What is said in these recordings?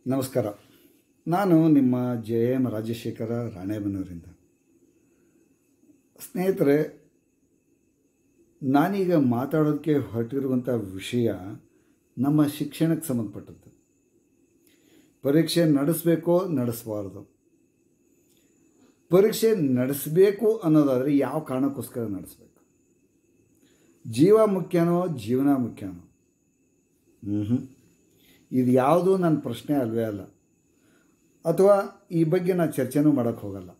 ನಮಸ್ಕಾರ ನಾನು ನಿಮ್ಮ ಜೆ ಎಂ ರಾಜಶೇಖರ ರಾಣೆಬೆನ್ನೂರಿಂದ ಸ್ನೇಹಿತರೆ ನಾನೀಗ ಮಾತಾಡೋದಕ್ಕೆ ಹೊರಟಿರುವಂಥ ವಿಷಯ ನಮ್ಮ ಶಿಕ್ಷಣಕ್ಕೆ ಸಂಬಂಧಪಟ್ಟದ್ದು ಪರೀಕ್ಷೆ ನಡೆಸಬೇಕೋ ನಡೆಸಬಾರ್ದು ಪರೀಕ್ಷೆ ನಡೆಸಬೇಕು ಅನ್ನೋದಾದರೆ ಯಾವ ಕಾರಣಕ್ಕೋಸ್ಕರ ನಡೆಸಬೇಕು ಜೀವ ಮುಖ್ಯನೋ ಜೀವನ ಮುಖ್ಯನೋ ಹ್ಞೂ ಇದು ಯಾವುದೂ ನನ್ನ ಪ್ರಶ್ನೆ ಅಲ್ವೇ ಅಲ್ಲ ಅಥವಾ ಈ ಬಗ್ಗೆ ನಾನು ಚರ್ಚೆನೂ ಮಾಡೋಕ್ಕೆ ಹೋಗಲ್ಲ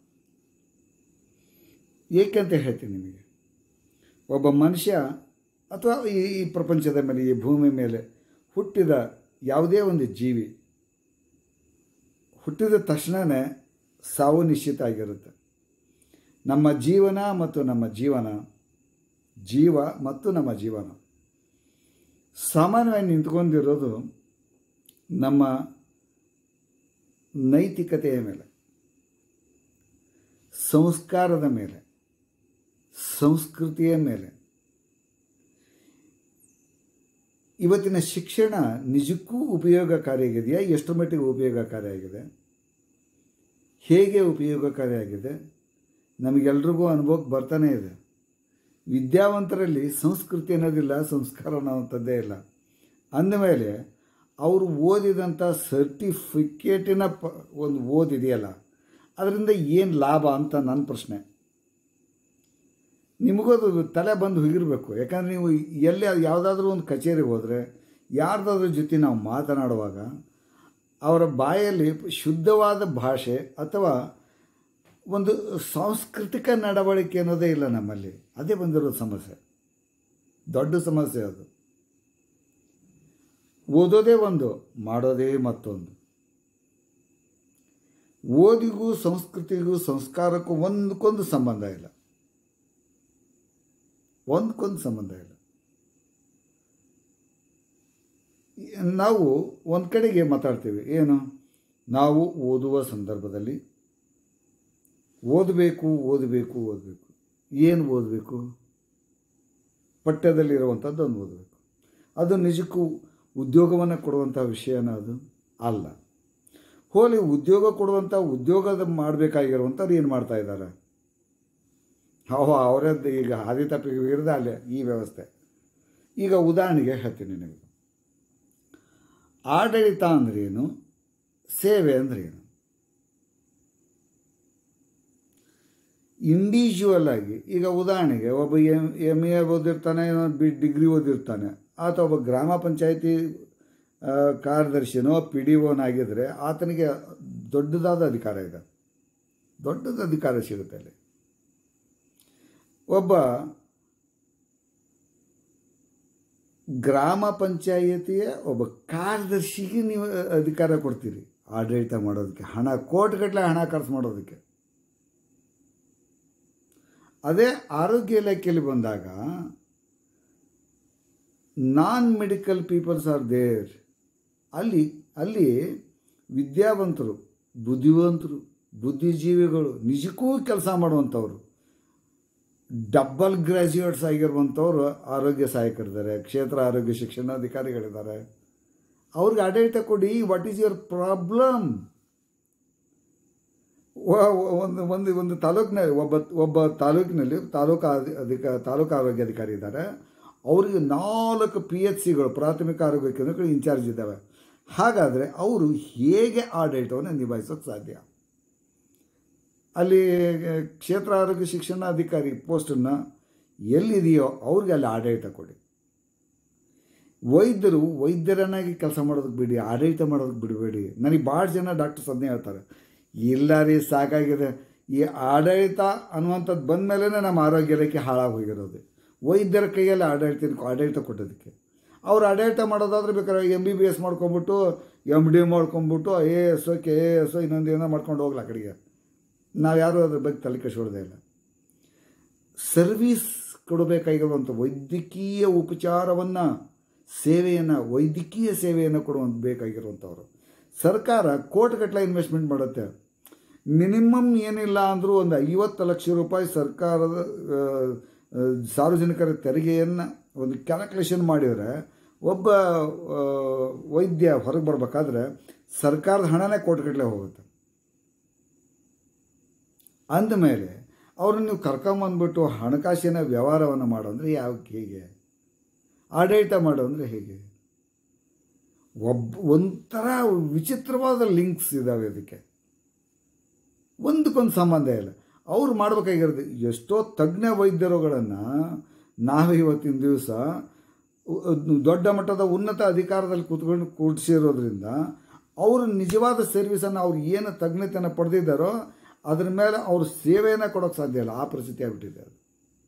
ಏಕೆಂತ ಹೇಳ್ತೀನಿ ನಿಮಗೆ ಒಬ್ಬ ಮನುಷ್ಯ ಅಥವಾ ಈ ಈ ಪ್ರಪಂಚದ ಮೇಲೆ ಈ ಭೂಮಿ ಮೇಲೆ ಹುಟ್ಟಿದ ಯಾವುದೇ ಒಂದು ಜೀವಿ ಹುಟ್ಟಿದ ತಕ್ಷಣವೇ ಸಾವು ನಿಶ್ಚಿತ ಆಗಿರುತ್ತೆ ನಮ್ಮ ಜೀವನ ಮತ್ತು ನಮ್ಮ ಜೀವನ ಜೀವ ಮತ್ತು ನಮ್ಮ ಜೀವನ ಸಾಮಾನ್ಯವಾಗಿ ನಿಂತ್ಕೊಂಡಿರೋದು ನಮ್ಮ ನೈತಿಕತೆಯ ಮೇಲೆ ಸಂಸ್ಕಾರದ ಮೇಲೆ ಸಂಸ್ಕೃತಿಯ ಮೇಲೆ ಇವತ್ತಿನ ಶಿಕ್ಷಣ ನಿಜಕ್ಕೂ ಉಪಯೋಗಕಾರಿಯಾಗಿದೆಯಾ ಎಷ್ಟು ಮಟ್ಟಿಗೆ ಉಪಯೋಗಕಾರಿಯಾಗಿದೆ ಹೇಗೆ ಉಪಯೋಗಕಾರಿಯಾಗಿದೆ ನಮಗೆಲ್ರಿಗೂ ಅನುಭವಕ್ಕೆ ಬರ್ತಾನೇ ಇದೆ ವಿದ್ಯಾವಂತರಲ್ಲಿ ಸಂಸ್ಕೃತಿ ಅನ್ನೋದಿಲ್ಲ ಸಂಸ್ಕಾರ ಅನ್ನೋವಂಥದ್ದೇ ಇಲ್ಲ ಅಂದಮೇಲೆ ಅವರು ಓದಿದಂಥ ಸರ್ಟಿಫಿಕೇಟಿನ ಪ ಒಂದು ಓದಿದೆಯಲ್ಲ ಅದರಿಂದ ಏನು ಲಾಭ ಅಂತ ನನ್ನ ಪ್ರಶ್ನೆ ನಿಮಗೂ ಅದು ತಲೆ ಬಂದು ಹೋಗಿರಬೇಕು ಯಾಕಂದರೆ ನೀವು ಎಲ್ಲಿ ಯಾವುದಾದ್ರೂ ಒಂದು ಕಚೇರಿಗೆ ಹೋದರೆ ಯಾರ್ದಾದ್ರ ಜೊತೆ ನಾವು ಮಾತನಾಡುವಾಗ ಅವರ ಬಾಯಲ್ಲಿ ಶುದ್ಧವಾದ ಭಾಷೆ ಅಥವಾ ಒಂದು ಸಾಂಸ್ಕೃತಿಕ ನಡವಳಿಕೆ ಅನ್ನೋದೇ ಇಲ್ಲ ನಮ್ಮಲ್ಲಿ ಅದೇ ಬಂದಿರೋ ಸಮಸ್ಯೆ ದೊಡ್ಡ ಸಮಸ್ಯೆ ಅದು ಓದೋದೇ ಒಂದು ಮಾಡೋದೇ ಮತ್ತೊಂದು ಓದಿಗೂ ಸಂಸ್ಕೃತಿಗೂ ಸಂಸ್ಕಾರಕ್ಕೂ ಒಂದಕ್ಕೊಂದು ಸಂಬಂಧ ಇಲ್ಲ ಒಂದಕ್ಕೊಂದು ಸಂಬಂಧ ಇಲ್ಲ ನಾವು ಒಂದು ಕಡೆಗೆ ಮಾತಾಡ್ತೀವಿ ಏನು ನಾವು ಓದುವ ಸಂದರ್ಭದಲ್ಲಿ ಓದಬೇಕು ಓದಬೇಕು ಓದಬೇಕು ಏನು ಓದಬೇಕು ಪಠ್ಯದಲ್ಲಿರುವಂಥದ್ದು ಒಂದು ಓದಬೇಕು ಅದು ನಿಜಕ್ಕೂ ಉದ್ಯೋಗವನ್ನು ಕೊಡುವಂಥ ವಿಷಯನ ಅದು ಅಲ್ಲ ಹೋಲಿ ಉದ್ಯೋಗ ಕೊಡುವಂಥ ಉದ್ಯೋಗದ ಮಾಡಬೇಕಾಗಿರುವಂಥವ್ರು ಏನು ಮಾಡ್ತಾ ಇದ್ದಾರೆ ಅವ ಅವರದ್ದು ಈಗ ಹಾದಿ ತಪ್ಪಿಗೆ ವಿರುದ್ಧ ಅಲ್ಲೇ ಈ ವ್ಯವಸ್ಥೆ ಈಗ ಉದಾಹರಣೆಗೆ ಹೇಳ್ತೀನಿ ನಿಮಗೆ ಆಡಳಿತ ಅಂದ್ರೇನು ಸೇವೆ ಅಂದ್ರೇನು ಇಂಡಿವಿಜುವಲ್ ಆಗಿ ಈಗ ಉದಾಹರಣೆಗೆ ಒಬ್ಬ ಎಮ್ ಎಮ್ ಎ ಓದಿರ್ತಾನೆ ಬಿ ಡಿಗ್ರಿ ಓದಿರ್ತಾನೆ ಆತ ಒಬ್ಬ ಗ್ರಾಮ ಪಂಚಾಯಿತಿ ಕಾರ್ಯದರ್ಶಿನೋ ಪಿ ಡಿ ಓನಾಗಿದ್ದರೆ ಆತನಿಗೆ ದೊಡ್ಡದಾದ ಅಧಿಕಾರ ಇದೆ ದೊಡ್ಡದ ಅಧಿಕಾರ ಸಿಗುತ್ತೆ ಅಲ್ಲಿ ಒಬ್ಬ ಗ್ರಾಮ ಪಂಚಾಯಿತಿಯ ಒಬ್ಬ ಕಾರ್ಯದರ್ಶಿಗೆ ನೀವು ಅಧಿಕಾರ ಕೊಡ್ತೀರಿ ಆಡಳಿತ ಮಾಡೋದಕ್ಕೆ ಹಣ ಕೋಟಿಗಟ್ಟಲೆ ಹಣ ಖರ್ಚು ಮಾಡೋದಕ್ಕೆ ಅದೇ ಆರೋಗ್ಯ ಇಲಾಖೆಯಲ್ಲಿ ಬಂದಾಗ non medical peoples are there ಅಲ್ಲಿ ಅಲ್ಲಿ ವಿದ್ಯಾವಂತರು ಬುದ್ಧಿವಂತರು ಬುದ್ಧಿಜೀವಿಗಳು ನಿಜಕ್ಕೂ ಕೆಲಸ ಮಾಡುವಂಥವ್ರು ಡಬ್ಬಲ್ ಗ್ರ್ಯಾಜುಯೇಟ್ಸ್ ಆಗಿರುವಂಥವ್ರು ಆರೋಗ್ಯ ಸಹಾಯಕರಿದ್ದಾರೆ ಕ್ಷೇತ್ರ ಆರೋಗ್ಯ ಶಿಕ್ಷಣಾಧಿಕಾರಿಗಳಿದ್ದಾರೆ ಅವ್ರಿಗೆ ಆಡಳಿತ ಕೊಡಿ ವಾಟ್ ಈಸ್ ಯುವರ್ ಪ್ರಾಬ್ಲಮ್ ಒಂದು ಒಂದು ಒಂದು ತಾಲೂಕಿನಲ್ಲಿ ಒಬ್ಬ ಒಬ್ಬ ತಾಲೂಕಿನಲ್ಲಿ ತಾಲೂಕು ಅಧಿಕ ತಾಲೂಕು ಆರೋಗ್ಯ ಅಧಿಕಾರಿ ಇದ್ದಾರೆ ಅವರಿಗೆ ನಾಲ್ಕು ಪಿ ಎಚ್ ಸಿಗಳು ಪ್ರಾಥಮಿಕ ಆರೋಗ್ಯ ಕೇಂದ್ರಗಳು ಇನ್ಚಾರ್ಜ್ ಇದ್ದಾವೆ ಹಾಗಾದರೆ ಅವರು ಹೇಗೆ ಆಡಳಿತವನ್ನು ನಿಭಾಯಿಸೋಕ್ಕೆ ಸಾಧ್ಯ ಅಲ್ಲಿ ಕ್ಷೇತ್ರ ಆರೋಗ್ಯ ಶಿಕ್ಷಣ ಅಧಿಕಾರಿ ಪೋಸ್ಟನ್ನು ಎಲ್ಲಿದೆಯೋ ಅವ್ರಿಗೆ ಅಲ್ಲಿ ಆಡಳಿತ ಕೊಡಿ ವೈದ್ಯರು ವೈದ್ಯರನ್ನಾಗಿ ಕೆಲಸ ಮಾಡೋದಕ್ಕೆ ಬಿಡಿ ಆಡಳಿತ ಮಾಡೋದಕ್ಕೆ ಬಿಡಬೇಡಿ ನನಗೆ ಭಾಳ ಜನ ಡಾಕ್ಟರ್ಸ್ ಅದನ್ನೇ ಹೇಳ್ತಾರೆ ಇಲ್ಲ ರೀ ಸಾಕಾಗಿದೆ ಈ ಆಡಳಿತ ಅನ್ನುವಂಥದ್ದು ಬಂದ ಮೇಲೇ ನಮ್ಮ ಆರೋಗ್ಯ ಇಲಾಖೆ ಹಾಳಾಗಿ ಹೋಗಿರೋದು ವೈದ್ಯರ ಕೈಯಲ್ಲಿ ಆಡಳಿತ ಆಡಳಿತ ಕೊಟ್ಟೋದಕ್ಕೆ ಅವ್ರು ಆಡಳಿತ ಮಾಡೋದಾದ್ರೆ ಬೇಕಾದ್ರೆ ಎಮ್ ಬಿ ಬಿ ಎಸ್ ಮಾಡ್ಕೊಂಬಿಟ್ಟು ಎಮ್ ಡಿ ಮಾಡ್ಕೊಂಬಿಟ್ಟು A S K A S ಇನ್ನೊಂದು ಏನೋ ಮಾಡ್ಕೊಂಡು ಹೋಗ್ಲ ಆ ಕಡೆಗೆ ನಾವು ಯಾರೂ ಅದ್ರ ಬಗ್ಗೆ ತಲೆ ಕೆಡಿಸೋದೇ ಇಲ್ಲ ಸರ್ವೀಸ್ ಕೊಡಬೇಕಾಗಿರುವಂಥ ವೈದ್ಯಕೀಯ ಉಪಚಾರವನ್ನು ಸೇವೆಯನ್ನು ವೈದ್ಯಕೀಯ ಸೇವೆಯನ್ನು ಕೊಡುವಂಥ ಬೇಕಾಗಿರುವಂಥವ್ರು ಸರ್ಕಾರ ಕೋಟಿಗಟ್ಟಲೆ ಇನ್ವೆಸ್ಟ್ಮೆಂಟ್ ಮಾಡುತ್ತೆ ಮಿನಿಮಮ್ ಏನಿಲ್ಲ ಅಂದರೂ ಒಂದು ಐವತ್ತು ಲಕ್ಷ ರೂಪಾಯಿ ಸರ್ಕಾರದ ಸಾರ್ವಜನಿಕರ ತೆರಿಗೆಯನ್ನು ಒಂದು ಕ್ಯಾಲ್ಕುಲೇಷನ್ ಮಾಡಿದರೆ ಒಬ್ಬ ಆ, ವೈದ್ಯ ಹೊರಗೆ ಬರಬೇಕಾದ್ರೆ ಸರ್ಕಾರದ ಹಣನೇ ಕೋಟಿಗಟ್ಟಲೆ ಹೋಗುತ್ತೆ ಅಂದಮೇಲೆ ಅವ್ರನ್ನ ನೀವು ಕರ್ಕೊಂಬಂದ್ಬಿಟ್ಟು ಹಣಕಾಸಿನ ವ್ಯವಹಾರವನ್ನು ಮಾಡು ಅಂದರೆ ಯಾವ ಹೇಗೆ ಆಡಳಿತ ಮಾಡು ಅಂದರೆ ಹೇಗೆ ಒಬ್ಬ ಒಂಥರ ವಿಚಿತ್ರವಾದ ಲಿಂಕ್ಸ್ ಇದ್ದಾವೆ ಇದಕ್ಕೆ ಒಂದಕ್ಕೊಂದು ಸಂಬಂಧ ಇಲ್ಲ ಅವ್ರು ಮಾಡಬೇಕಾಗಿರೋದು ಎಷ್ಟೋ ತಜ್ಞ ವೈದ್ಯರುಗಳನ್ನು ನಾವು ಇವತ್ತಿನ ದಿವಸ ದೊಡ್ಡ ಮಟ್ಟದ ಉನ್ನತ ಅಧಿಕಾರದಲ್ಲಿ ಕೂತ್ಕೊಂಡು ಕೂಡಿಸಿರೋದ್ರಿಂದ ಅವರು ನಿಜವಾದ ಸರ್ವಿಸನ್ನು ಅವ್ರು ಏನು ತಜ್ಞತೆಯನ್ನು ಪಡೆದಿದ್ದಾರೋ ಅದ್ರ ಮೇಲೆ ಅವ್ರ ಸೇವೆಯನ್ನು ಕೊಡೋಕ್ಕೆ ಸಾಧ್ಯ ಇಲ್ಲ ಆ ಪರಿಸ್ಥಿತಿ ಆಗಿಬಿಟ್ಟಿದೆ ಅದು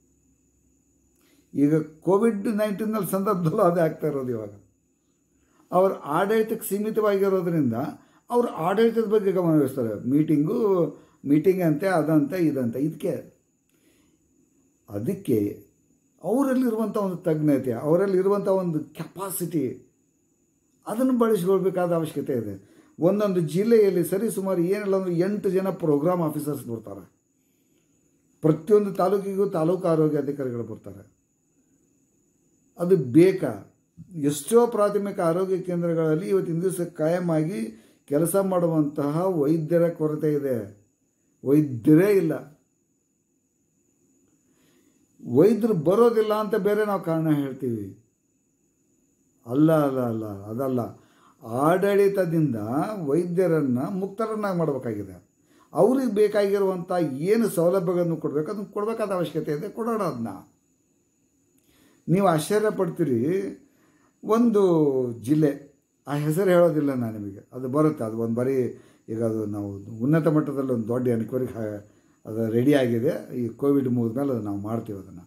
ಈಗ ಕೋವಿಡ್ ನೈನ್ಟೀನಲ್ಲಿ ಸಂದರ್ಭದಲ್ಲೂ ಅದೇ ಆಗ್ತಾ ಇರೋದು ಇವಾಗ ಅವ್ರ ಆಡಳಿತಕ್ಕೆ ಸೀಮಿತವಾಗಿರೋದ್ರಿಂದ ಅವ್ರ ಆಡಳಿತದ ಬಗ್ಗೆ ಗಮನ ಹರಿಸ್ತಾರೆ ಮೀಟಿಂಗು ಮೀಟಿಂಗ್ ಅಂತೆ ಅದಂತೆ ಇದಂತೆ ಇದಕ್ಕೆ ಅದಕ್ಕೆ ಅವರಲ್ಲಿರುವಂಥ ಒಂದು ತಜ್ಞತೆ ಅವರಲ್ಲಿರುವಂಥ ಒಂದು ಕೆಪಾಸಿಟಿ ಅದನ್ನು ಬಳಸಿಕೊಳ್ಬೇಕಾದ ಅವಶ್ಯಕತೆ ಇದೆ ಒಂದೊಂದು ಜಿಲ್ಲೆಯಲ್ಲಿ ಸರಿ ಸುಮಾರು ಏನಿಲ್ಲ ಅಂದರೆ ಎಂಟು ಜನ ಪ್ರೋಗ್ರಾಮ್ ಆಫೀಸರ್ಸ್ ಬರ್ತಾರೆ ಪ್ರತಿಯೊಂದು ತಾಲೂಕಿಗೂ ತಾಲೂಕು ಆರೋಗ್ಯ ಅಧಿಕಾರಿಗಳು ಬರ್ತಾರೆ ಅದು ಬೇಕಾ ಎಷ್ಟೋ ಪ್ರಾಥಮಿಕ ಆರೋಗ್ಯ ಕೇಂದ್ರಗಳಲ್ಲಿ ಇವತ್ತಿನ ದಿವಸ ಕಾಯಮಾಗಿ ಕೆಲಸ ಮಾಡುವಂತಹ ವೈದ್ಯರ ಕೊರತೆ ಇದೆ ವೈದ್ಯರೇ ಇಲ್ಲ ವೈದ್ಯರು ಬರೋದಿಲ್ಲ ಅಂತ ಬೇರೆ ನಾವು ಕಾರಣ ಹೇಳ್ತೀವಿ ಅಲ್ಲ ಅಲ್ಲ ಅಲ್ಲ ಅದಲ್ಲ ಆಡಳಿತದಿಂದ ವೈದ್ಯರನ್ನು ಮುಕ್ತರನ್ನಾಗಿ ಮಾಡಬೇಕಾಗಿದೆ ಅವ್ರಿಗೆ ಬೇಕಾಗಿರುವಂಥ ಏನು ಸೌಲಭ್ಯಗಳನ್ನು ಕೊಡಬೇಕು ಅದನ್ನು ಕೊಡಬೇಕಾದ ಅವಶ್ಯಕತೆ ಇದೆ ಕೊಡೋಣ ಅದನ್ನ ನೀವು ಆಶ್ಚರ್ಯ ಪಡ್ತೀರಿ ಒಂದು ಜಿಲ್ಲೆ ಆ ಹೆಸರು ಹೇಳೋದಿಲ್ಲ ನಾನು ನಿಮಗೆ ಅದು ಬರುತ್ತೆ ಅದು ಒಂದು ಬಾರಿ ಈಗ ಅದು ನಾವು ಉನ್ನತ ಮಟ್ಟದಲ್ಲಿ ಒಂದು ದೊಡ್ಡ ಎನ್ಕ್ವೈರಿ ಅದು ರೆಡಿ ಆಗಿದೆ ಈ ಕೋವಿಡ್ ಮುಗಿದ ಮೇಲೆ ಅದು ನಾವು ಮಾಡ್ತೀವಿ ಅದನ್ನು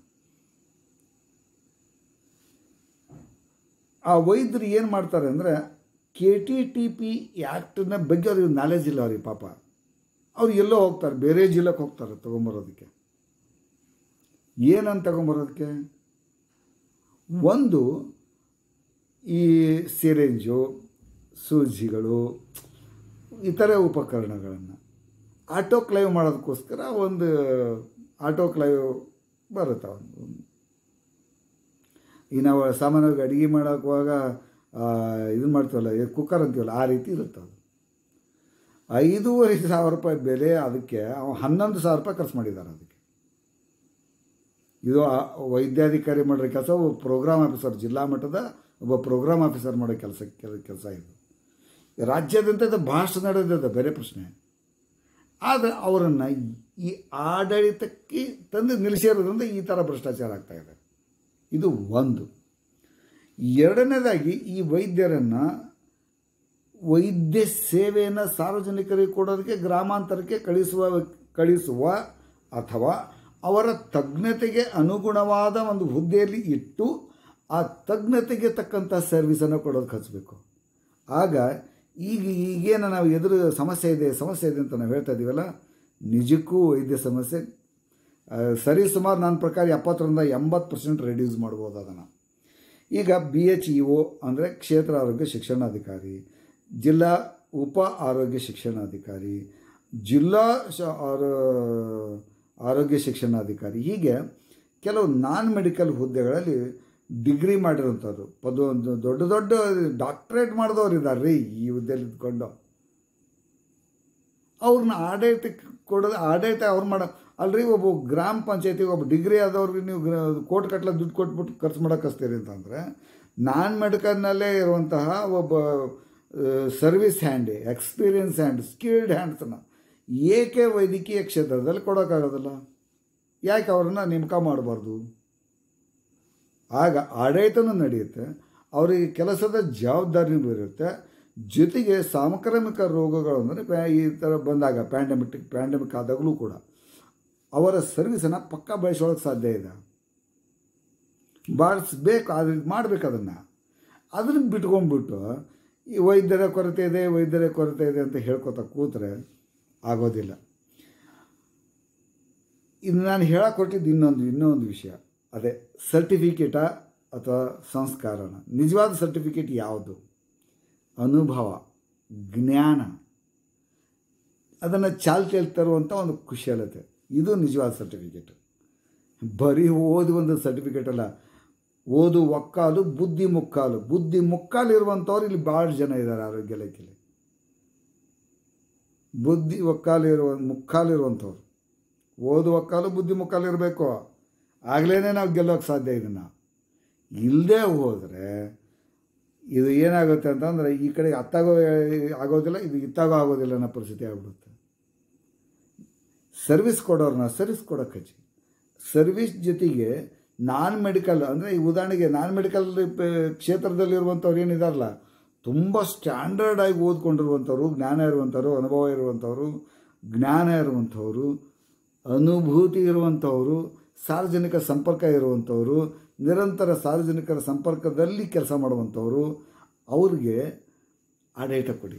ಆ ವೈದ್ಯರು ಏನು ಮಾಡ್ತಾರೆ ಅಂದರೆ ಕೆ ಟಿ ಟಿ ಪಿ ಆ್ಯಕ್ಟನ್ನ ಬಗ್ಗೆ ಅವ್ರಿಗೆ ನಾಲೆಜ್ ಇಲ್ಲ ಅವ್ರಿಗೆ ಪಾಪ ಅವ್ರು ಎಲ್ಲೋ ಹೋಗ್ತಾರೆ ಬೇರೆ ಜಿಲ್ಲೆಗೆ ಹೋಗ್ತಾರೆ ತೊಗೊಂಬರೋದಕ್ಕೆ ಏನಂತ ತೊಗೊಂಬರೋದಕ್ಕೆ ಒಂದು ಈ ಸಿರೆಂಜು ಸೂಜಿಗಳು ಇತರೆ ಉಪಕರಣಗಳನ್ನು ಆಟೋಕ್ಲೈವ್ ಮಾಡೋದಕ್ಕೋಸ್ಕರ ಒಂದು ಆಟೋಕ್ಲೈವ್ ಬರುತ್ತೆ ಒಂದು ಈ ನಾವು ಸಾಮಾನ್ಯವಾಗಿ ಅಡುಗೆ ಮಾಡೋಕ್ಕಾಗ ಇದು ಮಾಡ್ತೀವಲ್ಲ ಕುಕ್ಕರ್ ಅಂತೀವಲ್ಲ ಆ ರೀತಿ ಇರುತ್ತೆ ಅದು ಐದೂವರೆ ಸಾವಿರ ರೂಪಾಯಿ ಬೆಲೆ ಅದಕ್ಕೆ ಅವ ಹನ್ನೊಂದು ಸಾವಿರ ರೂಪಾಯಿ ಖರ್ಚು ಮಾಡಿದ್ದಾರೆ ಅದಕ್ಕೆ ಇದು ವೈದ್ಯಾಧಿಕಾರಿ ಮಾಡೋ ಕೆಲಸ ಒಬ್ಬ ಪ್ರೋಗ್ರಾಮ್ ಆಫೀಸರ್ ಜಿಲ್ಲಾ ಮಟ್ಟದ ಒಬ್ಬ ಪ್ರೋಗ್ರಾಮ್ ಆಫೀಸರ್ ಮಾಡೋ ಕೆಲಸ ಕೆಲಸ ಇದು ರಾಜ್ಯಾದ್ಯಂತ ಇದು ಭಾಷೆ ನಡೆದಿದೆ ಬೇರೆ ಪ್ರಶ್ನೆ ಆದರೆ ಅವರನ್ನು ಈ ಆಡಳಿತಕ್ಕೆ ತಂದು ನಿಲ್ಲಿಸಿರೋದ್ರಿಂದ ಈ ಥರ ಭ್ರಷ್ಟಾಚಾರ ಆಗ್ತಾ ಇದೆ ಇದು ಒಂದು ಎರಡನೇದಾಗಿ ಈ ವೈದ್ಯರನ್ನು ವೈದ್ಯ ಸೇವೆಯನ್ನು ಸಾರ್ವಜನಿಕರಿಗೆ ಕೊಡೋದಕ್ಕೆ ಗ್ರಾಮಾಂತರಕ್ಕೆ ಕಳಿಸುವ ಕಳಿಸುವ ಅಥವಾ ಅವರ ತಜ್ಞತೆಗೆ ಅನುಗುಣವಾದ ಒಂದು ಹುದ್ದೆಯಲ್ಲಿ ಇಟ್ಟು ಆ ತಜ್ಞತೆಗೆ ತಕ್ಕಂಥ ಸರ್ವಿಸನ್ನು ಕೊಡೋದಕ್ಕೆ ಹಚ್ಚಬೇಕು ಆಗ ಈಗ ಈಗೇನು ನಾವು ಎದುರು ಸಮಸ್ಯೆ ಇದೆ ಸಮಸ್ಯೆ ಇದೆ ಅಂತ ನಾವು ಹೇಳ್ತಾ ಇದ್ದೀವಲ್ಲ ನಿಜಕ್ಕೂ ವೈದ್ಯ ಸಮಸ್ಯೆ ಸರಿ ಸುಮಾರು ನನ್ನ ಪ್ರಕಾರ ಎಪ್ಪತ್ತರಿಂದ ಎಂಬತ್ತು ಪರ್ಸೆಂಟ್ ರೆಡ್ಯೂಸ್ ಮಾಡ್ಬೋದು ಅದನ್ನು ಈಗ ಬಿ ಎಚ್ ಇ ಒ ಅಂದರೆ ಕ್ಷೇತ್ರ ಆರೋಗ್ಯ ಶಿಕ್ಷಣಾಧಿಕಾರಿ ಜಿಲ್ಲಾ ಉಪ ಆರೋಗ್ಯ ಶಿಕ್ಷಣಾಧಿಕಾರಿ ಜಿಲ್ಲಾ ಶ ಆರೋಗ್ಯ ಶಿಕ್ಷಣಾಧಿಕಾರಿ ಹೀಗೆ ಕೆಲವು ನಾನ್ ಮೆಡಿಕಲ್ ಹುದ್ದೆಗಳಲ್ಲಿ ಡಿಗ್ರಿ ಮಾಡಿರೋಂಥವ್ರು ಪದ ಒಂದು ದೊಡ್ಡ ದೊಡ್ಡ ಡಾಕ್ಟ್ರೇಟ್ ಮಾಡಿದವ್ರು ಇದ್ದಾರೆ ರೀ ಈ ಹುದ್ದೆಯಲ್ಲಿ ಇದ್ಕೊಂಡು ಅವ್ರನ್ನ ಆಡಳಿತಕ್ಕೆ ಕೊಡೋದು ಆಡಳಿತ ಅವ್ರು ಮಾಡೋ ಅಲ್ರಿ ಒಬ್ಬ ಗ್ರಾಮ ಪಂಚಾಯತಿಗೆ ಒಬ್ಬ ಡಿಗ್ರಿ ಆದವ್ರಿಗೆ ನೀವು ಕೋಟಿ ಕಟ್ಲ ದುಡ್ಡು ಕೊಟ್ಬಿಟ್ಟು ಖರ್ಚು ಮಾಡೋಕೆ ಹಚ್ತೀರಿ ಅಂತಂದರೆ ನಾನ್ ಮೆಡಿಕಲ್ನಲ್ಲೇ ಇರುವಂತಹ ಒಬ್ಬ service hand experience hand skilled ಹ್ಯಾಂಡ್ಸನ್ನು ಏಕೆ ವೈದ್ಯಕೀಯ ಕ್ಷೇತ್ರದಲ್ಲಿ ಕೊಡೋಕ್ಕಾಗೋದಿಲ್ಲ ಯಾಕೆ ಅವ್ರನ್ನ ನೇಮಕ ಮಾಡಬಾರ್ದು ಆಗ ಆಡಳಿತನೂ ನಡೆಯುತ್ತೆ ಅವರಿಗೆ ಕೆಲಸದ ಜವಾಬ್ದಾರಿನೂ ಇರುತ್ತೆ ಜೊತೆಗೆ ಸಾಂಕ್ರಾಮಿಕ ರೋಗಗಳು ಅಂದರೆ ಪ್ಯಾ ಈ ಥರ ಬಂದಾಗ ಪ್ಯಾಂಡಮಿಕ್ ಪ್ಯಾಂಡಮಿಕ್ ಆದಾಗಲೂ ಕೂಡ ಅವರ ಸರ್ವಿಸನ್ನು ಪಕ್ಕ ಬಳಸ್ಕೊಳ್ಳೋಕೆ ಸಾಧ್ಯ ಇದೆ ಬಾಳಿಸ್ಬೇಕು ಅದು ಮಾಡಬೇಕು ಅದನ್ನು ಅದನ್ನು ಬಿಟ್ಕೊಂಡ್ಬಿಟ್ಟು ಈ ವೈದ್ಯರ ಕೊರತೆ ಇದೆ ವೈದ್ಯರ ಕೊರತೆ ಇದೆ ಅಂತ ಹೇಳ್ಕೊತಾ ಕೂತ್ರೆ ಆಗೋದಿಲ್ಲ ಇದು ನಾನು ಹೇಳಕ್ಕೆ ಕೊಟ್ಟಿದ್ದು ಇನ್ನೊಂದು ಇನ್ನೊಂದು ವಿಷಯ ಅದೇ ಸರ್ಟಿಫಿಕೇಟಾ ಅಥವಾ ಸಂಸ್ಕಾರನ ನಿಜವಾದ ಸರ್ಟಿಫಿಕೇಟ್ ಯಾವುದು ಅನುಭವ ಜ್ಞಾನ ಅದನ್ನು ಚಾಲ್ತಿಯಲ್ಲಿ ತರುವಂಥ ಒಂದು ಕುಶಲತೆ ಇದು ನಿಜವಾದ ಸರ್ಟಿಫಿಕೇಟ್ ಬರೀ ಓದು ಒಂದು ಸರ್ಟಿಫಿಕೇಟ್ ಅಲ್ಲ ಓದು ಒಕ್ಕಾಲು ಬುದ್ಧಿ ಮುಕ್ಕಾಲು ಬುದ್ಧಿ ಮುಕ್ಕಾಲು ಇರುವಂಥವ್ರು ಇಲ್ಲಿ ಭಾಳ ಜನ ಇದ್ದಾರೆ ಆರೋಗ್ಯ ಇಲಾಖೆಯಲ್ಲಿ ಬುದ್ಧಿ ಒಕ್ಕಾಲಿರುವ ಮುಕ್ಕಾಲಿರುವಂಥವ್ರು ಓದು ಒಕ್ಕಾಲು ಬುದ್ಧಿ ಮುಕ್ಕಾಲಿರಬೇಕು ಆಗಲೇ ನಾವು ಗೆಲ್ಲೋಕ್ಕೆ ಸಾಧ್ಯ ಇದನ್ನು ಇಲ್ಲದೆ ಹೋದರೆ ಇದು ಏನಾಗುತ್ತೆ ಅಂತಂದರೆ ಈ ಕಡೆ ಅತ್ತಾಗೋ ಆಗೋದಿಲ್ಲ ಇದು ಇತ್ತಾಗೋ ಆಗೋದಿಲ್ಲ ಅನ್ನೋ ಪರಿಸ್ಥಿತಿ ಆಗ್ಬಿಡುತ್ತೆ ಸರ್ವಿಸ್ ಕೊಡೋರನ್ನ ಸರ್ವಿಸ್ ಕೊಡೋಕೆ ಹಚ್ಚಿ ಸರ್ವಿಸ್ ಜೊತೆಗೆ ನಾನ್ ಮೆಡಿಕಲ್ ಅಂದರೆ ಈ ಉದಾಹರಣೆಗೆ ನಾನ್ ಮೆಡಿಕಲ್ ಕ್ಷೇತ್ರದಲ್ಲಿರುವಂಥವ್ರು ಏನಿದಾರಲ್ಲ ತುಂಬ ಸ್ಟ್ಯಾಂಡರ್ಡ್ ಆಗಿ ಓದ್ಕೊಂಡಿರುವಂಥವ್ರು ಜ್ಞಾನ ಇರುವಂಥವ್ರು ಅನುಭವ ಇರುವಂಥವ್ರು ಜ್ಞಾನ ಇರುವಂಥವ್ರು ಅನುಭೂತಿ ಇರುವಂಥವ್ರು ಸಾರ್ವಜನಿಕ ಸಂಪರ್ಕ ಇರುವಂಥವ್ರು ನಿರಂತರ ಸಾರ್ವಜನಿಕರ ಸಂಪರ್ಕದಲ್ಲಿ ಕೆಲಸ ಮಾಡುವಂಥವ್ರು ಅವ್ರಿಗೆ ಆಡಳಿತ ಕೊಡಿ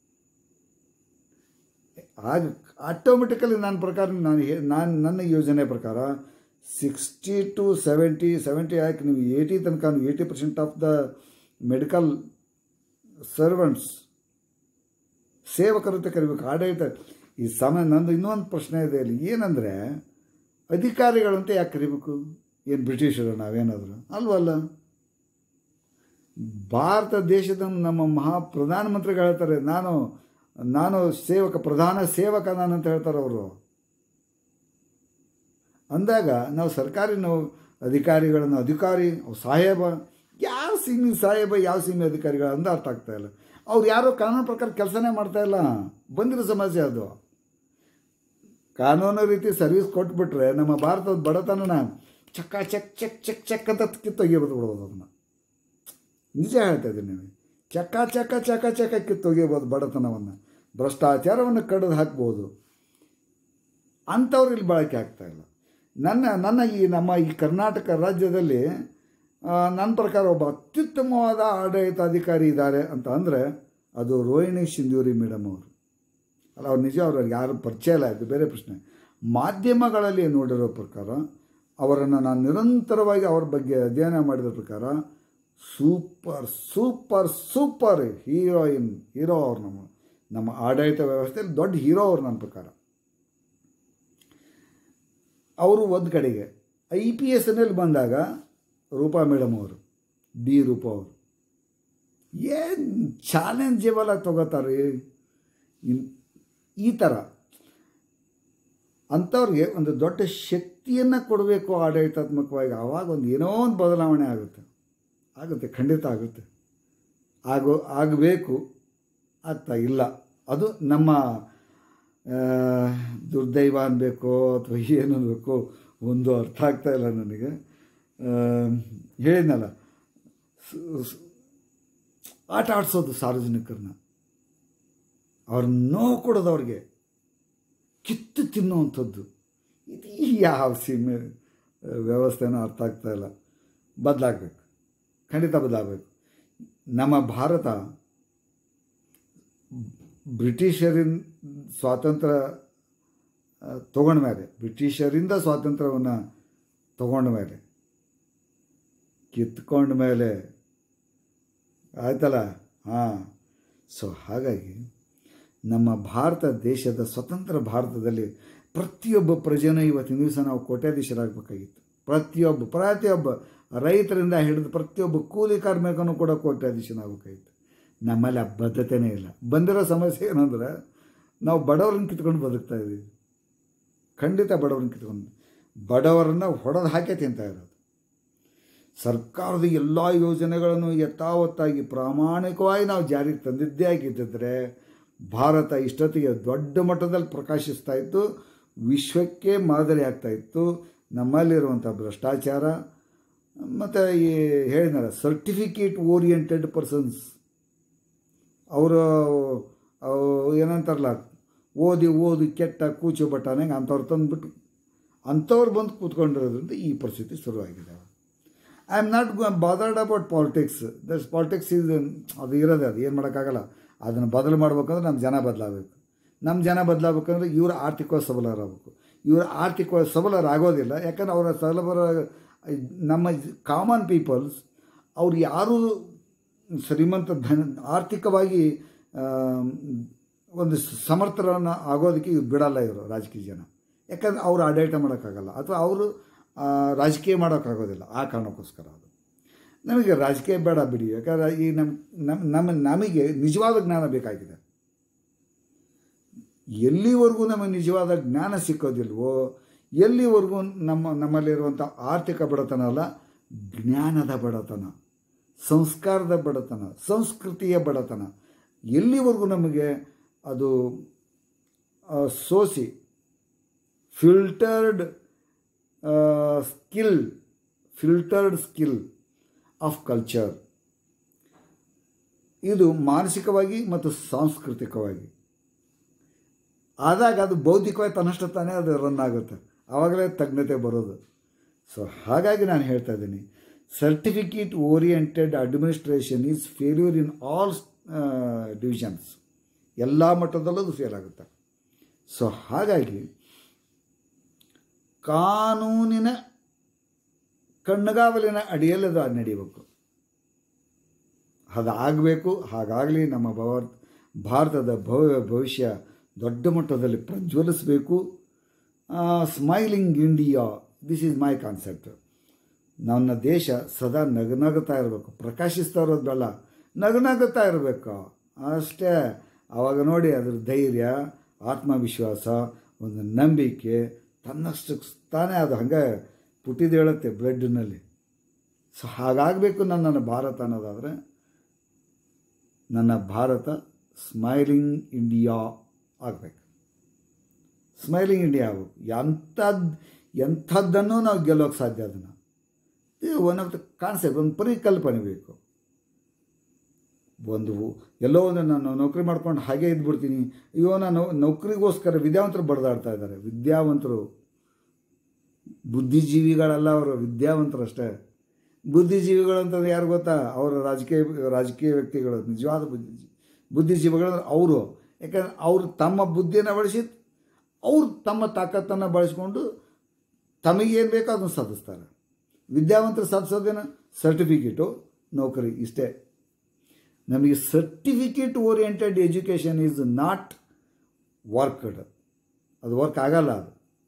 ಆಗ ಆಟೋಮೆಟಿಕಲಿ ನನ್ನ ಪ್ರಕಾರ ನಾನು ಹೇ ನಾನು ನನ್ನ ಯೋಜನೆ ಪ್ರಕಾರ ಸಿಕ್ಸ್ಟಿ ಟು ಸೆವೆಂಟಿ ಸೆವೆಂಟಿ ಯಾಕೆ ನೀವು ಏಯ್ಟಿ ತನಕ eighty percent of the medical servants ಸೇವಕರು ಅಂತ ಕರಿಬೇಕು ಆಡಳಿತ ಈ ಸಮಯ ನಂದು ಇನ್ನೊಂದು ಪ್ರಶ್ನೆ ಇದೆ ಇಲ್ಲಿ ಏನಂದರೆ ಅಧಿಕಾರಿಗಳು ಅಂತ ಯಾಕೆ ಕರಿಬೇಕು ಏನು ಬ್ರಿಟಿಷರು ನಾವೇನಾದರೂ ಅಲ್ವಲ್ಲ ಭಾರತ ದೇಶದ ನಮ್ಮ ಮಹಾ ಪ್ರಧಾನಮಂತ್ರಿಗಳು ಹೇಳ್ತಾರೆ ನಾನು ನಾನು ಸೇವಕ ಪ್ರಧಾನ ಸೇವಕ ನಾನು ಅಂತ ಹೇಳ್ತಾರೆ ಅವರು ಅಂದಾಗ ನಾವು ಸರ್ಕಾರಿ ನಾವು ಅಧಿಕಾರಿಗಳನ್ನು ಅಧಿಕಾರಿ ಅವ್ರು ಸಾಹೇಬ ಯಾವ ಸೀಮೆ ಸಾಹೇಬ ಯಾವ ಸೀಮೆ ಅಧಿಕಾರಿಗಳು ಅಂದ ಅರ್ಥ ಆಗ್ತಾ ಇಲ್ಲ ಅವ್ರು ಯಾರೋ ಕಾನೂನು ಪ್ರಕಾರ ಕೆಲಸನೇ ಮಾಡ್ತಾ ಇಲ್ಲ ಬಂದಿರೋ ಸಮಸ್ಯೆ ಅದು ಕಾನೂನು ರೀತಿ ಸರ್ವಿಸ್ ಕೊಟ್ಬಿಟ್ರೆ ನಮ್ಮ ಭಾರತದ ಬಡತನನ ಚಕ್ಕ ಚೆಕ್ ಚೆಕ್ ಚೆಕ್ ಚೆಕ್ ಅಂತ ಕಿತ್ತೊಗಿಬೋದು ಬಿಡ್ಬೋದು ಅದನ್ನು ನಿಜ ಹೇಳ್ತಾ ಇದ್ದೀನಿ ನೀವು ಚಕ್ಕ ಚಕ್ಕ ಚಕ್ಕ ಚಕ್ಕ ಕಿತ್ತೊಗಿಬೋದು ಬಡತನವನ್ನು ಭ್ರಷ್ಟಾಚಾರವನ್ನು ಕಡಿದು ಹಾಕ್ಬೋದು ಅಂಥವ್ರು ಇಲ್ಲಿ ಬಳಕೆ ಆಗ್ತಾ ಇಲ್ಲ ನನ್ನ ನನ್ನ ಈ ನಮ್ಮ ಈ ಕರ್ನಾಟಕ ರಾಜ್ಯದಲ್ಲಿ ಆ, ನನ್ನ ಪ್ರಕಾರ ಒಬ್ಬ ಅತ್ಯುತ್ತಮವಾದ ಆಡಳಿತಾಧಿಕಾರಿ ಇದ್ದಾರೆ ಅಂತ ಅಂದರೆ ಅದು ರೋಹಿಣಿ ಸಿಂಧೂರಿ ಮೇಡಮ್ ಅವರು ಅಲ್ಲ ಅವ್ರು ನಿಜ ಅವ್ರಿಗೆ ಯಾರು ಪರಿಚಯ ಇಲ್ಲ ಇದು ಬೇರೆ ಪ್ರಶ್ನೆ ಮಾಧ್ಯಮಗಳಲ್ಲಿ ನೋಡಿರೋ ಪ್ರಕಾರ ಅವರನ್ನು ನಾನು ನಿರಂತರವಾಗಿ ಅವ್ರ ಬಗ್ಗೆ ಅಧ್ಯಯನ ಮಾಡಿದ ಪ್ರಕಾರ super super super heroine hero ಅವ್ರು ನಮ್ಮ ನಮ್ಮ ಆಡಳಿತ ವ್ಯವಸ್ಥೆಯಲ್ಲಿ ದೊಡ್ಡ ಹೀರೋ ಅವ್ರು ನನ್ನ ಪ್ರಕಾರ ಅವರು ಒಂದು ಕಡೆಗೆ ಐ ಪಿ ಎಸ್ನಲ್ಲಿ ಬಂದಾಗ ರೂಪಾ ಮೇಡಮ್ ಅವರು ಡಿ ರೂಪಾ ಅವರು ಏನು ಚಾಲೆಂಜೇಬಲ್ ಆಗಿ ತಗೋತಾರೆ ಇನ್- ಈ ಥರ ಅಂಥವ್ರಿಗೆ ಒಂದು ದೊಡ್ಡ ಶಕ್ತಿಯನ್ನು ಕೊಡಬೇಕು ಆಡಳಿತಾತ್ಮಕವಾಗಿ ಆವಾಗ ಒಂದು ಏನೋ ಒಂದು ಬದಲಾವಣೆ ಆಗುತ್ತೆ ಆಗುತ್ತೆ ಖಂಡಿತ ಆಗುತ್ತೆ ಆಗೋ ಆಗಬೇಕು ಆಗ್ತಾ ಇಲ್ಲ ಅದು ನಮ್ಮ ಆ, ದುರ್ದೈವ ಅನ್ಬೇಕೋ ಅಥವಾ ಏನು ಅನ್ಬೇಕು ಒಂದು ಅರ್ಥ ಆಗ್ತಾ ಇಲ್ಲ ನನಗೆ ಆ, ಹೇಳಿದ್ನಲ್ಲ ಸ- ಸ- ಆಟ ಆಡಿಸೋದು ಸಾರ್ವಜನಿಕರನ್ನ ಅವ್ರ ನೋವು ಕೊಡೋದು ಅವ್ರಿಗೆ ಕಿತ್ತು ತಿನ್ನುವಂಥದ್ದು ಇದು ಯಾವ ಸೀಮೆ ವ್ಯವಸ್ಥೆನೂ ಅರ್ಥ ಆಗ್ತಾ ಇಲ್ಲ ಬದಲಾಗಬೇಕು ಖಂಡಿತ ಬದಲಾಗಬೇಕು ನಮ್ಮ ಭಾರತ ಬ್ರಿಟಿಷರಿನ ಸ್ವಾತಂತ್ರ್ಯ ತಗೊಂಡ ಮೇಲೆ ಬ್ರಿಟಿಷರಿಂದ ಸ್ವಾತಂತ್ರ್ಯವನ್ನು ತಗೊಂಡ ಮೇಲೆ ಕಿತ್ಕೊಂಡ ಮೇಲೆ ಆಯ್ತಲ್ಲ ಹಾಂ ಸೊ ಹಾಗಾಗಿ ನಮ್ಮ ಭಾರತ ದೇಶದ ಸ್ವತಂತ್ರ ಭಾರತದಲ್ಲಿ ಪ್ರತಿಯೊಬ್ಬ ಪ್ರಜೆನೂ ಇವತ್ತಿನ ದಿವಸ ನಾವು ಕೋಟ್ಯಾಧೀಶರಾಗಬೇಕಾಗಿತ್ತು ಪ್ರತಿಯೊಬ್ಬ ಪ್ರತಿಯೊಬ್ಬ ರೈತರಿಂದ ಹಿಡಿದು ಪ್ರತಿಯೊಬ್ಬ ಕೂಲಿ ಕಾರ್ಮಿಕನೂ ಕೂಡ ಕೋಟ್ಯಾಧೀಶನಾಗಬೇಕಾಗಿತ್ತು ನಮ್ಮಲ್ಲಿ ಆ ಬದ್ಧತೆನೇ ಇಲ್ಲ ಬಂದಿರೋ ಸಮಸ್ಯೆ ಏನಂದ್ರೆ ನಾವು ಬಡವ್ರನ್ನ ಕಿತ್ಕೊಂಡು ಬದುಕ್ತಾ ಇದ್ದೀವಿ ಖಂಡಿತ ಬಡವ್ರನ್ನ ಕಿತ್ಕೊಂಡು ಬಡವರನ್ನು ಹೊಡೆದು ಹಾಕೇ ತಿಂತಾ ಇರೋದು ಸರ್ಕಾರದ ಎಲ್ಲ ಯೋಜನೆಗಳನ್ನು ಯಥಾವತ್ತಾಗಿ ಪ್ರಾಮಾಣಿಕವಾಗಿ ನಾವು ಜಾರಿಗೆ ತಂದಿದ್ದೇ ಆಗಿದ್ದರೆ ಭಾರತ ಇಷ್ಟೊತ್ತಿಗೆ ದೊಡ್ಡ ಮಟ್ಟದಲ್ಲಿ ಪ್ರಕಾಶಿಸ್ತಾ ಇತ್ತು ವಿಶ್ವಕ್ಕೆ ಮಾದರಿ ಆಗ್ತಾ ಇತ್ತು ನಮ್ಮಲ್ಲಿರುವಂಥ ಭ್ರಷ್ಟಾಚಾರ ಮತ್ತು ಈ ಹೇಳಿದ್ನಲ್ಲ ಸರ್ಟಿಫಿಕೇಟ್ ಓರಿಯೆಂಟೆಡ್ ಪರ್ಸನ್ಸ್ ಅವರು ಏನಂತಾರಲ್ಲ ಓದಿ ಓದಿ ಕೆಟ್ಟ ಕೂಚು ಬಟ್ಟನಂಗೆ ಅಂಥವ್ರು ತಂದುಬಿಟ್ಟು ಅಂಥವ್ರು ಬಂದು ಕೂತ್ಕೊಂಡಿರೋದ್ರಿಂದ ಈ ಪರಿಸ್ಥಿತಿ ಶುರುವಾಗಿದೆ I am not bothered about politics thus politics is ಅದು ಇರೋದೇ ಅದು ಏನು ಮಾಡೋಕ್ಕಾಗಲ್ಲ ಅದನ್ನು ಬದಲು ಮಾಡ್ಬೇಕಂದ್ರೆ ನಮ್ಮ ಜನ ಬದಲಾಗಬೇಕು ನಮ್ಮ ಜನ ಬದಲಾಗಬೇಕಂದ್ರೆ ಇವರು ಆರ್ಥಿಕವಾಗಿ ಸಬಲರಾಗಬೇಕು ಇವರು ಆರ್ಥಿಕವಾಗಿ ಸಬಲರಾಗೋದಿಲ್ಲ ಯಾಕಂದ್ರೆ ಅವರ ಸಬಲರ ನಮ್ಮ ಕಾಮನ್ ಪೀಪಲ್ಸ್ ಅವ್ರು ಯಾರೂ ಶ್ರೀಮಂತ ಧನ ಆರ್ಥಿಕವಾಗಿ ಆ, ಒಂದು ಸಮರ್ಥರನ್ನು ಆಗೋದಕ್ಕೆ ಇವ್ರು ಬಿಡಲ್ಲ ಇವರು ರಾಜಕೀಯ ಜನ ಯಾಕಂದ್ರೆ ಅವ್ರು ಆಡಳಿತ ಮಾಡೋಕ್ಕಾಗಲ್ಲ ಅಥವಾ ಅವರು ಆ, ರಾಜಕೀಯ ಮಾಡೋಕ್ಕಾಗೋದಿಲ್ಲ ಆ ಕಾರಣಕ್ಕೋಸ್ಕರ ಅದು ನಮಗೆ ರಾಜಕೀಯ ಬೇಡ ಬಿಡಿ ಯಾಕಂದ್ರೆ ಈ ನಮ್ಮ ನಮ್ಮ ನಮ್ಮ ನಮಗೆ ನಿಜವಾದ ಜ್ಞಾನ ಬೇಕಾಗಿದೆ ಎಲ್ಲಿವರೆಗೂ ನಮಗೆ ನಿಜವಾದ ಜ್ಞಾನ ಸಿಕ್ಕೋದಿಲ್ವೋ ಎಲ್ಲಿವರೆಗೂ ನಮ್ಮ ನಮ್ಮಲ್ಲಿರುವಂಥ ಆರ್ಥಿಕ ಬಡತನ ಅಲ್ಲ ಜ್ಞಾನದ ಬಡತನ ಸಂಸ್ಕಾರದ ಬಡತನ ಸಂಸ್ಕೃತಿಯ ಬಡತನ ಎಲ್ಲಿವರೆಗೂ ನಮಗೆ ಅದು ಆ, ಸೋಸಿ filtered skill filtered skill of culture ಇದು ಮಾನಸಿಕವಾಗಿ ಮತ್ತು ಸಾಂಸ್ಕೃತಿಕವಾಗಿ ಆದಾಗ ಅದು ಬೌದ್ಧಿಕವಾಗಿ ತನ್ನಷ್ಟು ತಾನೇ ಅದು ರನ್ ಆಗುತ್ತೆ ಆವಾಗಲೇ ತಜ್ಞತೆ ಬರೋದು ಸೊ ಹಾಗಾಗಿ ನಾನು ಹೇಳ್ತಾ ಇದ್ದೀನಿ certificate oriented administration is failure in all divisions ಎಲ್ಲ ಮಟ್ಟದಲ್ಲೂ ಅದು ಫೇಲ್ ಆಗುತ್ತೆ ಸೊ ಹಾಗಾಗಿ ಕಾನೂನಿನ ಕಣ್ಣುಗಾವಲಿನ ಅಡಿಯಲ್ಲಿ ಅದು ನಡೀಬೇಕು ಅದಾಗಬೇಕು ಹಾಗಾಗಲಿ ನಮ್ಮ ಭಾರತ ಭಾರತದ ಭವ್ಯ ಭವಿಷ್ಯ ದೊಡ್ಡ ಮಟ್ಟದಲ್ಲಿ ಪ್ರಜ್ವಲಿಸಬೇಕು smiling India this is my concept ನನ್ನ ದೇಶ ಸದಾ ನಗನಗುತ್ತಾ ಇರಬೇಕು ಪ್ರಕಾಶಿಸ್ತಾ ಇರೋದು ಬೇಡ ನಗನಗುತ್ತಾ ಇರಬೇಕು ಅಷ್ಟೇ ಆವಾಗ ನೋಡಿ ಅದ್ರ ಧೈರ್ಯ ಆತ್ಮವಿಶ್ವಾಸ ಒಂದು ನಂಬಿಕೆ ತನ್ನಷ್ಟು ತಾನೇ ಅದು ಹಂಗೆ ಪುಟ್ಟಿದ್ದು ಹೇಳುತ್ತೆ ಬ್ಲಡ್ನಲ್ಲಿ ಸೊ ಹಾಗಾಗಬೇಕು ನನ್ನ ನನ್ನ ಭಾರತ ಅನ್ನೋದಾದರೆ ನನ್ನ ಭಾರತ ಸ್ಮೈಲಿಂಗ್ ಇಂಡಿಯಾ ಆಗಬೇಕು ಸ್ಮೈಲಿಂಗ್ ಇಂಡಿಯಾ ಆಗಬೇಕು ಎಂಥದ್ದು ಎಂಥದ್ದನ್ನು ನಾವು ಗೆಲ್ಲೋಕ್ಕೆ ಸಾಧ್ಯ ಅದನ್ನು ಇದು ಒನ್ ಆಫ್ ದ ಕಾನ್ಸೆಪ್ಟ್ ಒಂದು ಪರಿಕಲ್ಪನೆ ಬೇಕು ಒಂದು ಎಲ್ಲೋ ಒಂದು ನಾನು ನೌಕರಿ ಮಾಡ್ಕೊಂಡು ಹಾಗೆ ಇದ್ಬಿಡ್ತೀನಿ ಅಯ್ಯೋ ನಾನು ನೌಕರಿಗೋಸ್ಕರ ವಿದ್ಯಾವಂತರು ಬಡ್ದಾಡ್ತಾ ಇದ್ದಾರೆ ವಿದ್ಯಾವಂತರು ಬುದ್ಧಿಜೀವಿಗಳಲ್ಲ ಅವರು ವಿದ್ಯಾವಂತರು ಅಷ್ಟೇ ಬುದ್ಧಿಜೀವಿಗಳು ಅಂತಂದ್ರೆ ಯಾರು ಗೊತ್ತಾ ಅವರು ರಾಜಕೀಯ ರಾಜಕೀಯ ವ್ಯಕ್ತಿಗಳು ನಿಜವಾದ ಬುದ್ಧಿಜೀವಿ ಬುದ್ಧಿಜೀವಿಗಳು ಅಂದ್ರೆ ಅವರು ಯಾಕಂದ್ರೆ ಅವರು ತಮ್ಮ ಬುದ್ಧಿಯನ್ನು ಬಳಸಿ ಅವರು ತಮ್ಮ ತಾಕತ್ತನ್ನು ಬಳಸ್ಕೊಂಡು ತಮಗೇನು ಬೇಕೋ ಅದನ್ನು ಸಾಧಿಸ್ತಾರೆ ವಿದ್ಯಾವಂತರು ಸಾಧಿಸೋದೇನು ಸರ್ಟಿಫಿಕೇಟು ನೌಕರಿ ಇಷ್ಟೇ ನಮಗೆ certificate oriented education is not worked ಅದು ವರ್ಕ್ ಆಗಲ್ಲ ಅದು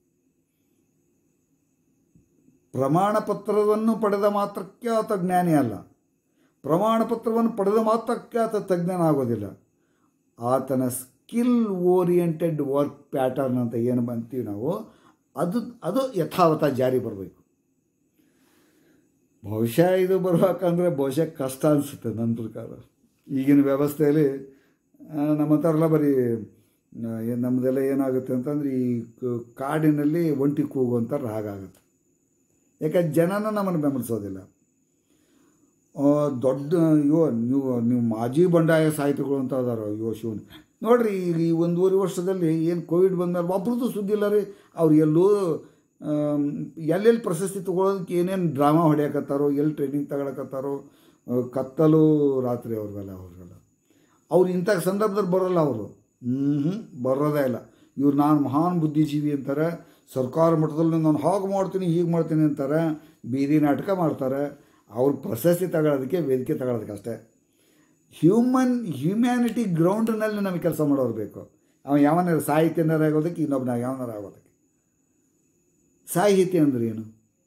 ಪ್ರಮಾಣ ಪತ್ರವನ್ನು ಪಡೆದ ಮಾತ್ರಕ್ಕೆ ಆತ ಜ್ಞಾನಿ ಅಲ್ಲ ಪ್ರಮಾಣ ಪತ್ರವನ್ನು ಪಡೆದ ಮಾತ್ರಕ್ಕೆ ಆತ ತಜ್ಞನಾಗೋದಿಲ್ಲ ಆತನ ಸ್ಕಿಲ್ ಓರಿಯೆಂಟೆಡ್ ವರ್ಕ್ ಪ್ಯಾಟರ್ನ್ ಅಂತ ಏನು ಬಂತೀವಿ ನಾವು ಅದು ಅದು ಯಥಾವತ ಜಾರಿ ಬರಬೇಕು ಬಹುಶಃ ಇದು ಬರ್ಬೇಕಂದ್ರೆ ಬಹುಶಃ ಕಷ್ಟ ಅನಿಸುತ್ತೆ ನನ್ನ ಪ್ರಕಾರ ಈಗಿನ ವ್ಯವಸ್ಥೆಯಲ್ಲಿ ಆ, ನಮ್ಮಂಥವ್ರೆಲ್ಲ ಬರೀ ಆ, ಏನ್ ನಮ್ಮದೆಲ್ಲ ಏನಾಗುತ್ತೆ ಅಂತಂದ್ರೆ ಈ ಕ- ಕಾಡಿನಲ್ಲಿ ಒಂಟಿ ಕೂಗುವಂಥ ರಾಗ ಆಗುತ್ತೆ ಯಾಕಂದ್ರೆ ಜನನ ನಮ್ಮನ್ನು ಬೆಂಬಲಿಸೋದಿಲ್ಲ ಆ, ದೊಡ್ಡ ಅಯ್ಯೋ ನೀವು ನೀವು ಮಾಜಿ ಬಂಡಾಯ ಸಾಹಿತಿಗಳು ಅಂತ ಅದಾರ ಅಯ್ಯೋ ಶಿವನ್ ನೋಡ್ರಿ ಈಗ ಈ ಒಂದೂವರೆ ವರ್ಷದಲ್ಲಿ ಏನು ಕೋವಿಡ್ ಬಂದ್ಮೇಲೆ ಒಬ್ರದ್ದು ಸುದ್ದಿ ಇಲ್ಲ ರೀ ಅವ್ರು ಎಲ್ಲೂ ಆಮ್, ಎಲ್ಲೆಲ್ಲಿ ಪ್ರಶಸ್ತಿ ತೊಗೊಳೋದಕ್ಕೆ ಏನೇನು ಡ್ರಾಮಾ ಹೊಡೆಯಕತ್ತಾರೋ ಎಲ್ಲಿ ಟ್ರೈನಿಂಗ್ ತಗೊಳಕತ್ತಾರೋ ಆ, ಕತ್ತಲು ರಾತ್ರಿ ಅವ್ರಿಗೆಲ್ಲ ಅವ್ರಿಗೆಲ್ಲ ಅವ್ರು ಇಂಥ ಸಂದರ್ಭದಲ್ಲಿ ಬರೋಲ್ಲ ಅವರು ಹ್ಞೂ ಬರೋದೇ ಇಲ್ಲ ಇವ್ರು ನಾನು ಮಹಾನ್ ಬುದ್ಧಿಜೀವಿ ಅಂತಾರೆ ಸರ್ಕಾರ ಮಟ್ಟದಲ್ಲಿ ನಾನು ಹಾಗೆ ಮಾಡ್ತೀನಿ ಹೀಗೆ ಮಾಡ್ತೀನಿ ಅಂತಾರೆ ಬೀದಿ ನಾಟಕ ಮಾಡ್ತಾರೆ ಅವ್ರು ಪ್ರಶಸ್ತಿ ತಗೊಳ್ಳೋದಕ್ಕೆ ವೇದಿಕೆ ತಗೊಳ್ಳೋದಕ್ಕೆ ಅಷ್ಟೇ ಹ್ಯೂಮನ್ ಹ್ಯೂಮ್ಯಾನಿಟಿ ಗ್ರೌಂಡ್ನಲ್ಲಿ ನಮಗೆ ಕೆಲಸ ಮಾಡೋರು ಬೇಕು ಅವ ಯಾವನಾರ ಸಾಹಿತ್ಯನಾರ ಆಗೋದಕ್ಕೆ ಇನ್ನೊಬ್ಬನ ಯಾವನಾರ ಆಗೋದಕ್ಕೆ ಸಾಹಿತ್ಯ ಅಂದ್ರೆ ಏನು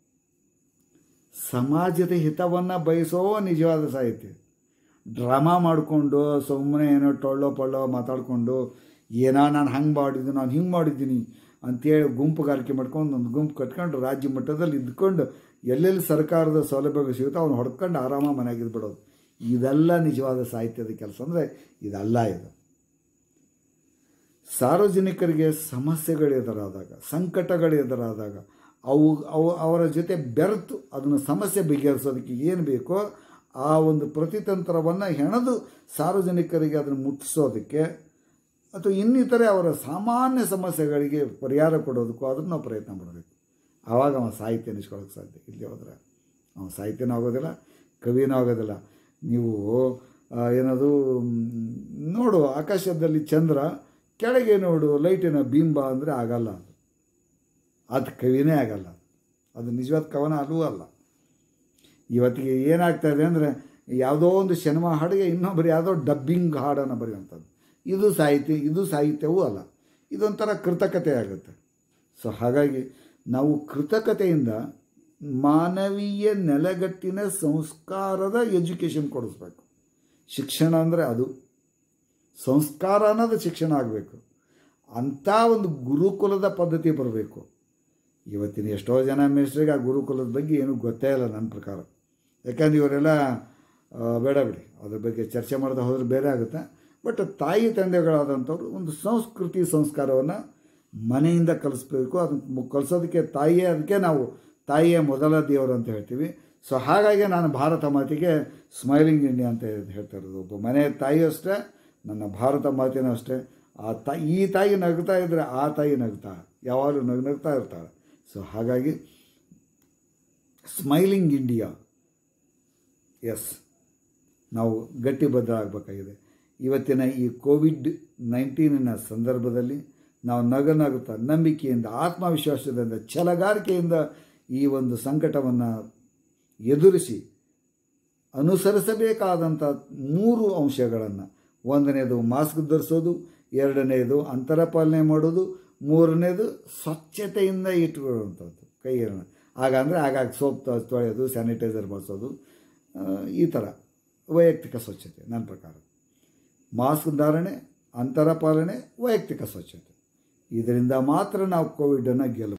ಸಮಾಜದ ಹಿತವನ್ನು ಬಯಸೋ ನಿಜವಾದ ಸಾಹಿತ್ಯ ಡ್ರಾಮಾ ಮಾಡಿಕೊಂಡು ಸುಮ್ಮನೆ ಏನೋ ಟೊಳ್ಳೋ ಪಳ್ಳೋ ಮಾತಾಡಿಕೊಂಡು ಏನೋ ನಾನು ಹಂಗೆ ಮಾಡಿದ್ದು ನಾನು ಹಿಂಗೆ ಮಾಡಿದ್ದೀನಿ ಅಂತೇಳಿ ಗುಂಪುಗಾರಿಕೆ ಮಾಡ್ಕೊಂಡು ಒಂದು ಗುಂಪು ಕಟ್ಕೊಂಡು ರಾಜ್ಯ ಮಟ್ಟದಲ್ಲಿ ಇದ್ಕೊಂಡು ಎಲ್ಲೆಲ್ಲಿ ಸರ್ಕಾರದ ಸೌಲಭ್ಯಗಳು ಸಿಗುತ್ತೋ ಅವ್ನು ಹೊಡ್ಕೊಂಡು ಆರಾಮ ಮನೆಯಾಗಿದ್ದು ಬಿಡೋದು ಇದೆಲ್ಲ ನಿಜವಾದ ಸಾಹಿತ್ಯದ ಕೆಲಸ ಅಂದರೆ ಇದಲ್ಲ ಇದು ಸಾರ್ವಜನಿಕರಿಗೆ ಸಮಸ್ಯೆಗಳು ಎದುರಾದಾಗ ಸಂಕಟಗಳು ಎದುರಾದಾಗ ಅವು ಅವು ಅವರ ಜೊತೆ ಬೆರೆತು ಅದನ್ನು ಸಮಸ್ಯೆ ಬಗೆಹರಿಸೋದಕ್ಕೆ ಏನು ಬೇಕೋ ಆ ಒಂದು ಪ್ರತಿತಂತ್ರವನ್ನು ಹೆಣೆದು ಸಾರ್ವಜನಿಕರಿಗೆ ಅದನ್ನು ಮುಟ್ಟಿಸೋದಕ್ಕೆ ಅಥವಾ ಇನ್ನಿತರೆ ಅವರ ಸಾಮಾನ್ಯ ಸಮಸ್ಯೆಗಳಿಗೆ ಪರಿಹಾರ ಕೊಡೋದಕ್ಕೂ ಅದನ್ನು ನಾವು ಪ್ರಯತ್ನ ಮಾಡಬೇಕು ಆವಾಗ ಅವನ ಸಾಹಿತ್ಯ ನಿಷ್ಕೊಳ್ಳೋಕೆ ಸಾಧ್ಯ ಇಲ್ಲಿ ಹೋದರೆ ಅವನ ಸಾಹಿತ್ಯನೂ ಆಗೋದಿಲ್ಲ ಕವಿನೂ ಆಗೋದಿಲ್ಲ ನೀವು ಆ, ಏನದು ಮ್, ನೋಡು ಆಕಾಶದಲ್ಲಿ ಚಂದ್ರ ಕೆಳಗೆ ನೋಡು ಲೈಟಿನ ಬಿಂಬ ಅಂದರೆ ಆಗಲ್ಲ ಅದು ಅದು ಕವಿನೇ ಆಗಲ್ಲ ಅದು ನಿಜವಾದ ಕವನ ಅಲ್ಲೂ ಅಲ್ಲ ಇವತ್ತಿಗೆ ಏನಾಗ್ತಾ ಇದೆ ಅಂದರೆ ಯಾವುದೋ ಒಂದು ಸಿನಿಮಾ ಹಾಡಿಗೆ ಇನ್ನೊಬ್ಬರು ಯಾವುದೋ ಡಬ್ಬಿಂಗ್ ಹಾಡನ್ನು ಬರೆಯುವಂಥದ್ದು ಇದು ಸಾಹಿತ್ಯ ಇದು ಸಾಹಿತ್ಯವೂ ಅಲ್ಲ ಇದೊಂಥರ ಕೃತಕತೆ ಆಗುತ್ತೆ ಸೊ ಹಾಗಾಗಿ ನಾವು ಕೃತಕತೆಯಿಂದ ಮಾನವೀಯ ನೆಲೆಗಟ್ಟಿನ ಸಂಸ್ಕಾರದ ಎಜುಕೇಷನ್ ಕೊಡಿಸ್ಬೇಕು ಶಿಕ್ಷಣ ಅಂದರೆ ಅದು ಸಂಸ್ಕಾರ ಅನ್ನೋದು ಶಿಕ್ಷಣ ಆಗಬೇಕು ಅಂಥ ಒಂದು ಗುರುಕುಲದ ಪದ್ಧತಿ ಬರಬೇಕು ಇವತ್ತಿನ ಎಷ್ಟೋ ಜನ ಮೇಸ್ಟ್ರಿಗೆ ಆ ಗುರುಕುಲದ ಬಗ್ಗೆ ಏನೂ ಗೊತ್ತೇ ಇಲ್ಲ ನನ್ನ ಪ್ರಕಾರ ಯಾಕಂದ್ರೆ ಇವರೆಲ್ಲ ಆ, ಬೇಡ ಬಿಡಿ ಅದ್ರ ಬಗ್ಗೆ ಚರ್ಚೆ ಮಾಡ್ತಾ ಹೋದ್ರೆ ಬೇರೆ ಆಗುತ್ತೆ ಬಟ್ ತಾಯಿ ತಂದೆಗಳಾದಂಥವ್ರು ಒಂದು ಸಂಸ್ಕೃತಿ ಸಂಸ್ಕಾರವನ್ನು ಮನೆಯಿಂದ ಕಲಿಸ್ಬೇಕು ಅದನ್ನು ಕಲಿಸೋದಕ್ಕೆ ತಾಯಿಯೇ ಅದಕ್ಕೆ ನಾವು ತಾಯಿಯೇ ಮೊದಲ ದೇವರು ಅಂತ ಹೇಳ್ತೀವಿ ಸೊ ಹಾಗಾಗಿ ನಾನು ಭಾರತ ಮಾತಿಗೆ ಸ್ಮೈಲಿಂಗ್ ಇಂಡಿಯಾ ಅಂತ ಹೇಳ್ತಾ ಇರೋದು ಒಬ್ಬ ಮನೆ ತಾಯಿ ಅಷ್ಟೇ ನನ್ನ ಭಾರತ ಮಾತಿನೂ ಅಷ್ಟೇ ಆ ತಾಯಿ ಈ ತಾಯಿ ನಗ್ತಾ ಇದ್ದರೆ ಆ ತಾಯಿ ನಗ್ತಾ ಯಾವಾಗಲೂ ನಗ್ ನಗ್ತಾ ಇರ್ತಾಳೆ ಸೊ ಹಾಗಾಗಿ ಸ್ಮೈಲಿಂಗ್ ಇಂಡಿಯಾ ಎಸ್ ನಾವು ಗಟ್ಟಿಬದ್ಧ ಆಗಬೇಕಾಗಿದೆ ಇವತ್ತಿನ ಈ ಕೋವಿಡ್ ನೈನ್ಟೀನಿನ ಸಂದರ್ಭದಲ್ಲಿ ನಾವು ನಗನಗುತ್ತಾ ನಂಬಿಕೆಯಿಂದ ಆತ್ಮವಿಶ್ವಾಸದಿಂದ ಛಲಗಾರಿಕೆಯಿಂದ ಈ ಒಂದು ಸಂಕಟವನ್ನು ಎದುರಿಸಿ ಅನುಸರಿಸಬೇಕಾದಂಥ ಮೂರು ಅಂಶಗಳನ್ನು ಒಂದನೇದು ಮಾಸ್ಕ್ ಧರಿಸೋದು ಎರಡನೇದು ಅಂತರ ಪಾಲನೆ ಮಾಡೋದು ಮೂರನೇದು ಸ್ವಚ್ಛತೆಯಿಂದ ಇಟ್ಕೊಳ್ಳುವಂಥದ್ದು ಕೈಯನ್ನು ಆಗ ಅಂದರೆ ಆಗಾಗ ಸೋಪ್ ತ- ತೊಳೆಯೋದು ಸ್ಯಾನಿಟೈಸರ್ ಬಳಸೋದು ಆ, ಈ ಥರ ವೈಯಕ್ತಿಕ ಸ್ವಚ್ಛತೆ ನನ್ನ ಪ್ರಕಾರ ಮಾಸ್ಕ್ ಧಾರಣೆ ಅಂತರ ಪಾಲನೆ ವೈಯಕ್ತಿಕ ಸ್ವಚ್ಛತೆ ಇದರಿಂದ ಮಾತ್ರ ನಾವು ಕೋವಿಡನ್ನು ಗೆಲ್ಲ